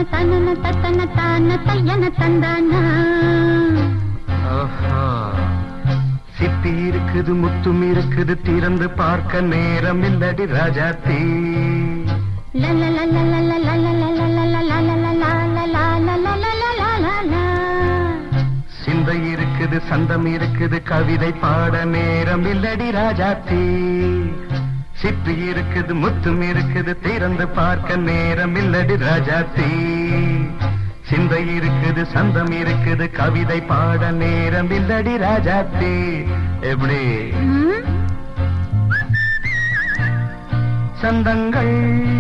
தன தனன தத்தன தான தையன தந்தானா ஆஹா. சிப்பி இருக்குது முத்தும் இருக்குது திறந்து பார்க்க நேரம் இல்லடி ராஜாத்தி சிந்தை இருக்குது சந்தம் இருக்குது கவிதை பாட நேரம் இல்லடி ராஜாத்தி சிப்பி இருக்குது முத்தும் இருக்குது திறந்து பார்க்க நேரம் இல்லடி ராஜாத்தி சிந்தை இருக்குது சந்தம் இருக்குது கவிதை பாட நேரம் இல்லடி ராஜாத்தி எப்படி சந்தங்கள்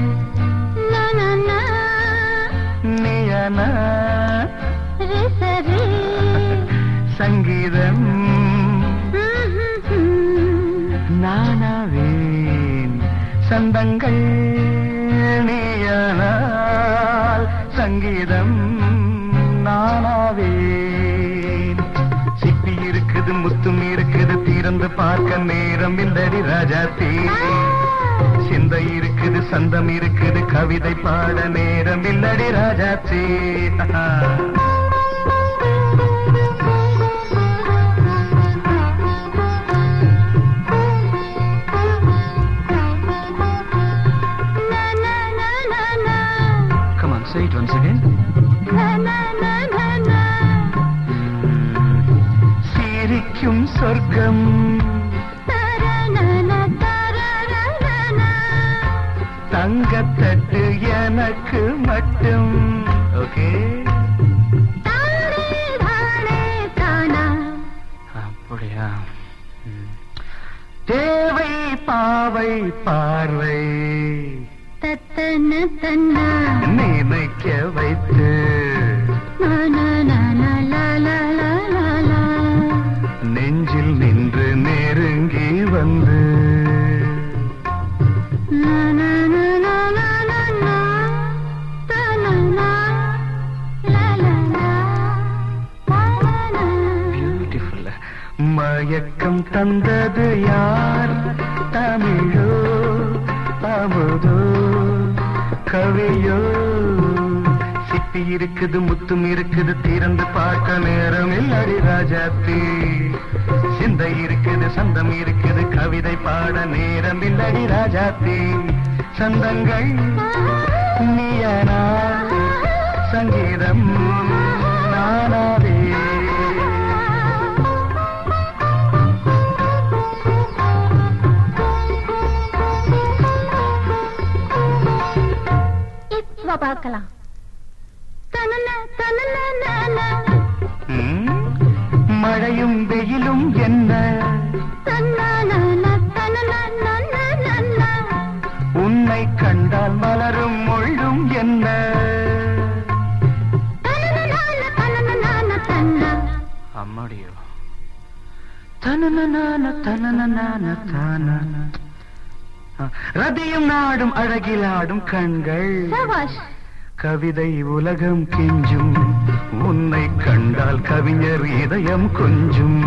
நீயனா சங்கீதம் நானாவேன் சந்தங்கள் நீயானால் சங்கீதம் நானாவேன் சிப்பி இருக்குது முத்தும் இருக்குது திறந்து பார்க்க நேரம் இல்லடி ராஜாத்தி சிந்தை இருக்குது சந்தம் இருக்குது கவிதை பாட நேரம் இல்லடி Rajathi Come on, say it once again. சிரிக்கும் சொர்க்கம் தங்கத்தட்டு எனக்கு மட்டும் ஓகே அப்படியா ம். தேவை பாவை பார்வை தத்தன தன்னா நினைக்க வைத்து நெஞ்சில் நின்று நெருங்கி வந்து பியூட்டிஃபுல் மயக்கம் தந்தது யார் தமிழோ அமுதோ கவியோ சிப்பி இருக்குது முத்தும் இருக்குது திறந்து பார்க்க நேரம் இல்லடி ராஜாத்தி சிந்தை இருக்குது சந்தம் இருக்குது கவிதை பாட நேரம் இல்லடி ராஜாத்தி சந்தங்கள் நீயனா சங்கீதம் நானாவே இப்ப பார்க்கலாம் தனன தனன நான ம்? மழையும் வெயிலும் என்ன தன்னான தனன நன்ன நன்ன உன்னை கண்டால் மலரும் முள்ளும் என்ன தனன நான தனன நான தன்னா அம்மாடியோ தனன தனன தான ரதியும் நாடும் அழகிலாடும் கண்கள் சபாஷ் கவிதை உலகம் கெஞ்சும் உன்னை கண்டால் கவிஞர் இதயம் கொஞ்சும்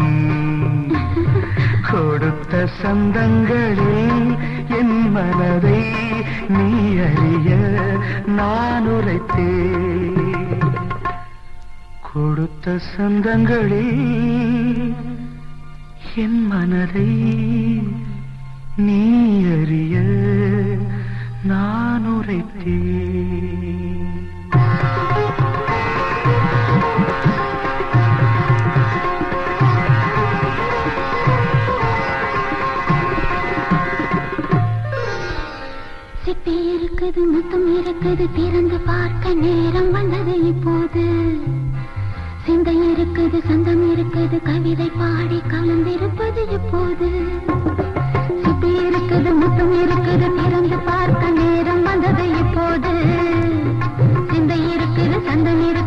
கொடுத்த சந்தங்களில் என் மனதை நீ அறிய நான் உரைத்தேன் கொடுத்த சந்தங்களில் என் மனதை நீ அறிய நான் உரைத்தேன் சிப்பி இருக்குது முத்தம் இருக்குது திறந்து பார்க்க நேரம் வந்தது இப்போது சிந்தை இருக்குது சந்தம் இருக்குது கவிதை பாடி கலந்திருப்பது இப்போது சிப்பி இருக்குது முத்தம் இருக்குது திறந்து பார்க்க நேரம் வந்தது இப்போது சிந்தை இருக்குது சந்தம் இருக்குது